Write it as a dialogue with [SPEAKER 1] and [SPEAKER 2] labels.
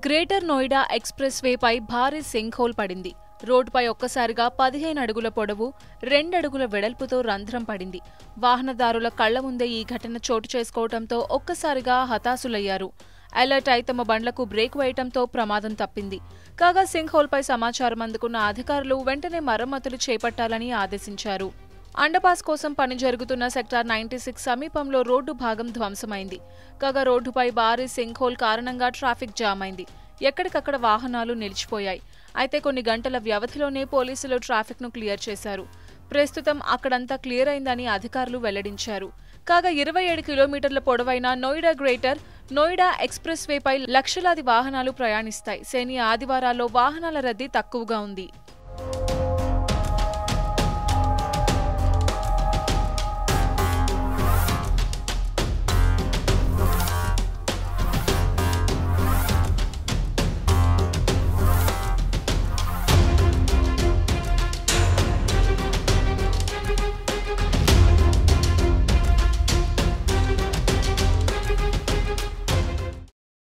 [SPEAKER 1] greater Noida ఎక్స్ప్రెస్ వేపై భారీ sink whole పడింది రోడ్డుపై ఒక్కసారిగా పదిహేను అడుగుల పొడవు రెండడుగుల వెడల్పుతో రంధ్రం పడింది వాహనదారుల కళ్ల ముందే ఈ ఘటన చోటు చేసుకోవడంతో ఒక్కసారిగా హతాశులయ్యారు అలర్ట్ అయి తమ బండ్లకు బ్రేక్ వేయటంతో ప్రమాదం తప్పింది కాగా సింక్ హోల్పై సమాచారం అందుకున్న అధికారులు వెంటనే మరమ్మతులు చేపట్టాలని ఆదేశించారు అండపాస్ కోసం పని జరుగుతున్న సెక్టార్ నైన్టీ సిక్స్ సమీపంలో రోడ్డు భాగం ధ్వంసమైంది కాగా రోడ్డుపై భారీ సింక్ హోల్ కారణంగా ట్రాఫిక్ జామ్ అయింది ఎక్కడికక్కడ వాహనాలు నిలిచిపోయాయి అయితే కొన్ని గంటల వ్యవధిలోనే పోలీసులు ట్రాఫిక్ను క్లియర్ చేశారు ప్రస్తుతం అక్కడంతా క్లియర్ అయిందని అధికారులు వెల్లడించారు కాగా ఇరవై ఏడు కిలోమీటర్ల పొడవైన నోయిడా గ్రేటర్ నోయిడా ఎక్స్ప్రెస్ వేపై లక్షలాది వాహనాలు ప్రయాణిస్తాయి శని ఆదివారాల్లో వాహనాల రద్దీ తక్కువగా ఉంది